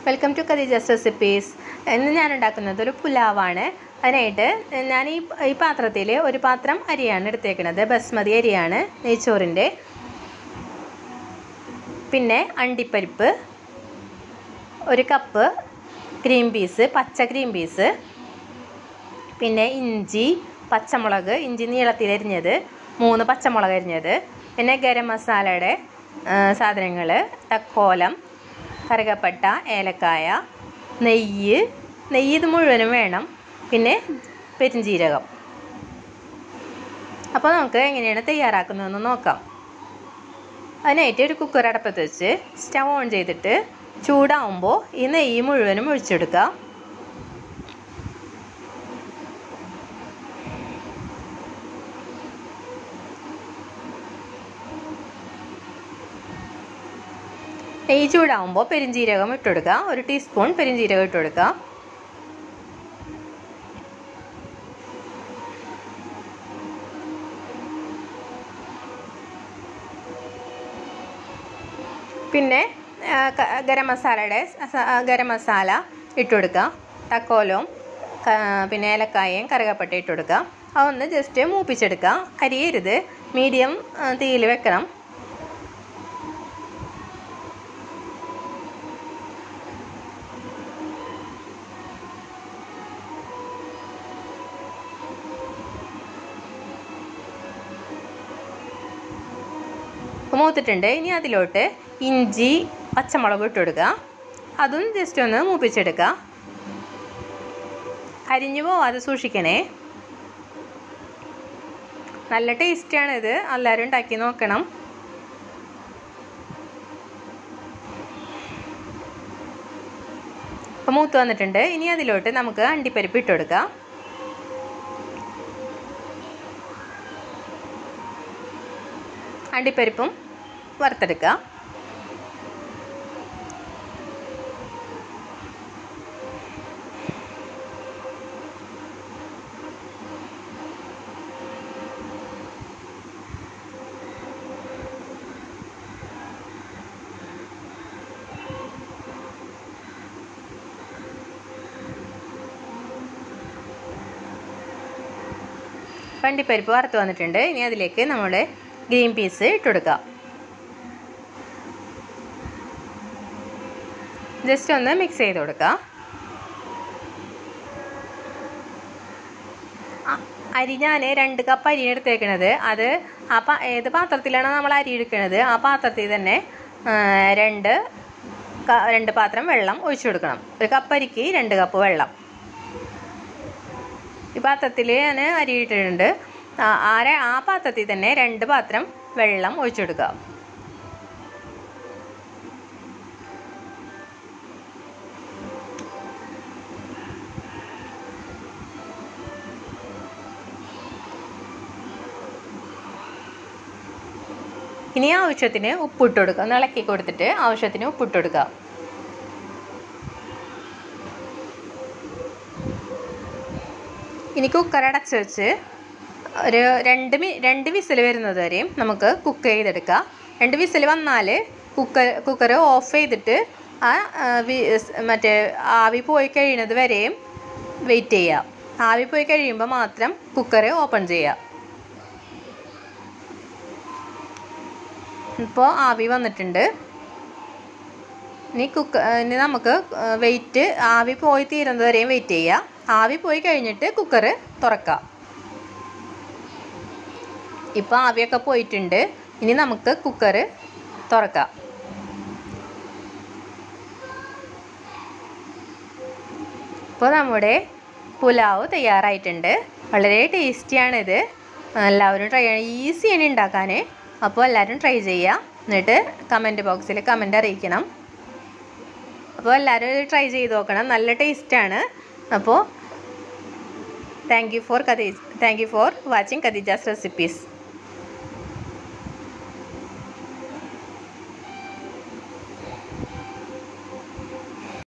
welcome to കദീജസ് recipes ഇന്ന് ഞാൻ ഉണ്ടാക്കുന്നത് ഒരു പുലാവാണ് അതിനായിട്ട് ഞാൻ ഈ ഈ പാത്രത്തിൽ ഒരു പാത്രം അരിയാണ് എടുത്തേക്കുന്നത് ബസ്മതി അരിയാണ് നെയ്ച്ചോറിൻ്റെ പിന്നെ അണ്ടിപ്പരിപ്പ് ഒരു കപ്പ് ഗ്രീൻ പീസ് പച്ച ഗ്രീൻ പീസ് പിന്നെ ഇഞ്ചി പച്ചമുളക് ഇഞ്ചി നീളത്തിലരിഞ്ഞത് മൂന്ന് പച്ചമുളക് അരിഞ്ഞത് പിന്നെ ഗരം മസാലയുടെ സാധനങ്ങൾ തക്കോലം കറുകപ്പട്ട ഏലക്കായ നെയ്യ് നെയ്യ് ഇത് മുഴുവനും വേണം പിന്നെ പെരിഞ്ജീരകം അപ്പോൾ നമുക്ക് എങ്ങനെയാണ് തയ്യാറാക്കുന്നതെന്ന് നോക്കാം അതിനായിട്ട് ഒരു കുക്കർ അടപ്പത്ത് വെച്ച് സ്റ്റവ് ഓൺ ചെയ്തിട്ട് ചൂടാവുമ്പോൾ ഈ നെയ്യ് മുഴുവനും ഒഴിച്ചെടുക്കുക നെയ്യ് ചൂടാവുമ്പോൾ പെരിഞ്ജീരകം ഇട്ടുകൊടുക്കുക ഒരു ടീസ്പൂൺ പെരിഞ്ജീരകം ഇട്ടുകൊടുക്കുക പിന്നെ ഗരം മസാലയുടെ ഗരം മസാല ഇട്ടുകൊടുക്കുക തക്കോലവും പിന്നെ ഏലക്കായയും കറുകപ്പട്ട ഇട്ടുകൊടുക്കുക അതൊന്ന് ജസ്റ്റ് മൂപ്പിച്ചെടുക്കുക കരിയരുത് മീഡിയം തീയിൽ വെക്കണം മൂത്തിട്ടുണ്ട് ഇനി അതിലോട്ട് ഇഞ്ചി പച്ചമുളക് ഇട്ട് കൊടുക്കുക അതും ജസ്റ്റ് ഒന്ന് മൂപ്പിച്ചെടുക്കുക അരിഞ്ഞു പോവാതെ സൂക്ഷിക്കണേ നല്ല ടേസ്റ്റാണ് ഇത് എല്ലാവരും ഉണ്ടാക്കി നോക്കണം അപ്പോൾ മൂത്ത് വന്നിട്ടുണ്ട് ഇനി അതിലോട്ട് നമുക്ക് അണ്ടിപ്പരിപ്പ് ഇട്ട് കൊടുക്കാം അണ്ടിപ്പരിപ്പും വറുത്തെടുക്കുക വണ്ടിപ്പരിപ്പ് വറുത്ത് വന്നിട്ടുണ്ട് ഇനി അതിലേക്ക് നമ്മുടെ ഗ്രീൻ പീസ് ഇട്ടുകൊടുക്കുക ജസ്റ്റ് ഒന്ന് മിക്സ് ചെയ്ത് കൊടുക്കുക അരി ഞാൻ രണ്ട് കപ്പ് അരി എടുത്തേക്കണത് അത് ആ പാ ഏത് പാത്രത്തിലാണോ നമ്മൾ അരി എടുക്കുന്നത് ആ പാത്രത്തിൽ തന്നെ രണ്ട് രണ്ട് പാത്രം വെള്ളം ഒഴിച്ചു കൊടുക്കണം ഒരു കപ്പ് അരിക്ക് രണ്ട് കപ്പ് വെള്ളം ഈ പാത്രത്തിൽ ഞാൻ അരി ഇട്ടിട്ടുണ്ട് ആരെ ആ പാത്രത്തിൽ തന്നെ രണ്ട് പാത്രം വെള്ളം ഒഴിച്ചെടുക്കുക ഇനി ആവശ്യത്തിന് ഉപ്പിട്ട് കൊടുക്കുക ഒന്ന് ഇളക്കി കൊടുത്തിട്ട് ആവശ്യത്തിന് ഉപ്പിട്ട് കൊടുക്കുക ഇനി കുക്കർ അടച്ച് വെച്ച് ഒരു രണ്ട് മി രണ്ട് വിസിൽ വരുന്നത് വരെയും നമുക്ക് കുക്ക് ചെയ്തെടുക്കാം രണ്ട് വിസിൽ വന്നാൽ കുക്കർ കുക്കർ ഓഫ് ചെയ്തിട്ട് ആ മറ്റേ ആവി പോയി കഴിയുന്നത് വരെയും വെയിറ്റ് ചെയ്യാം ആവി പോയി കഴിയുമ്പോൾ മാത്രം കുക്കർ ഓപ്പൺ ചെയ്യാം ഇപ്പോൾ ആവി വന്നിട്ടുണ്ട് ഇനി കുക്ക ഇനി നമുക്ക് വെയിറ്റ് ആവി പോയി തീരുന്നത് വരെയും വെയിറ്റ് ചെയ്യാം ആവി പോയി കഴിഞ്ഞിട്ട് കുക്കർ തുറക്കാം ഇപ്പോൾ ആവിയൊക്കെ പോയിട്ടുണ്ട് ഇനി നമുക്ക് കുക്കർ തുറക്കാം ഇപ്പോൾ നമ്മുടെ പുലാവ് തയ്യാറായിട്ടുണ്ട് വളരെ ടേസ്റ്റിയാണിത് എല്ലാവരും ട്രൈ ചെയ്യണം ഈസിയാണ് ഉണ്ടാക്കാൻ അപ്പോൾ എല്ലാവരും ട്രൈ ചെയ്യുക എന്നിട്ട് കമൻറ്റ് ബോക്സിൽ കമൻറ്റ് അറിയിക്കണം അപ്പോൾ എല്ലാവരും ട്രൈ ചെയ്ത് നോക്കണം നല്ല ടേസ്റ്റാണ് അപ്പോൾ താങ്ക് യു ഫോർ കദീജ് thank you for watching Kadeeja's recipes